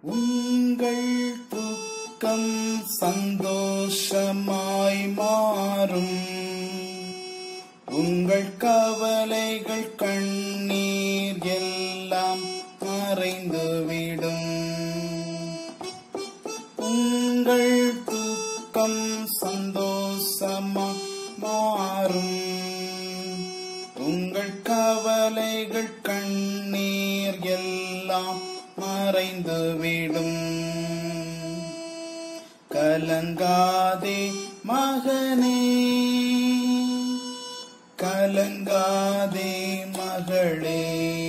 உங்கள் துக்கம் சந்தோஷமாய் மாறும் உங்கள் கவலைகள் கண்ணீர் எல்லாம் மறைந்துவிடும் உங்கள் துக்கம் சந்தோஷமா மாறும் உங்கள் கவலைகள் கண்ணீர் எல்லாம் மறைந்துவிடும் கலங்காதே மகனே கலங்காதே மகளே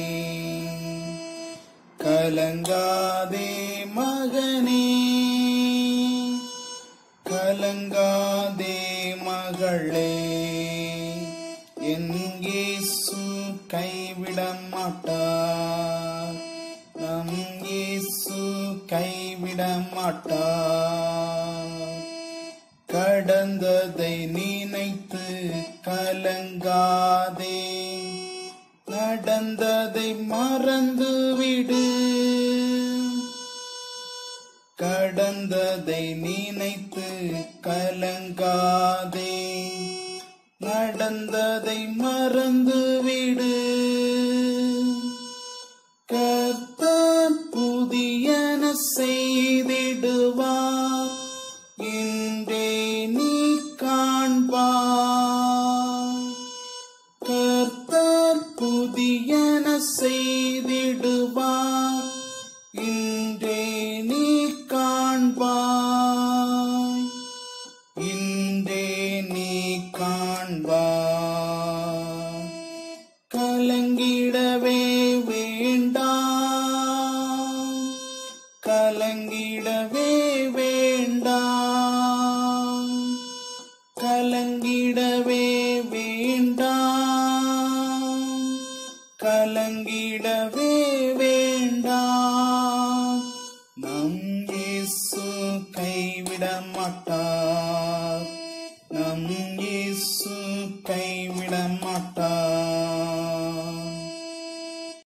கலங்காதே மகனே கலங்காதே மகளே என் இயேசு கைவிட மாட்டார் நம் இயேசு கைவிட மாட்டார் கடந்ததை நினைத்து கலங்காதே நடந்ததை மறந்துவிடு கடந்ததை நினைத்து கலங்காதே நடந்ததை மறந்துவிடு கர்த்தர் புதியன செய்திடுவார் இன்றே நீ காண்பார் கர்த்தர் புதியன செய்திடுவார் இன்றே நீ காண்பாய் இன்றே நீ காண்பாய் கலங்கிடவே வேண்டாம் கலங்கிடவே வேண்டாம் கலங்கிடவே வேண்டாம் கலங்கிடவே வேண்டாம் நம் இயேசு கைவிட மாட்டார் நம்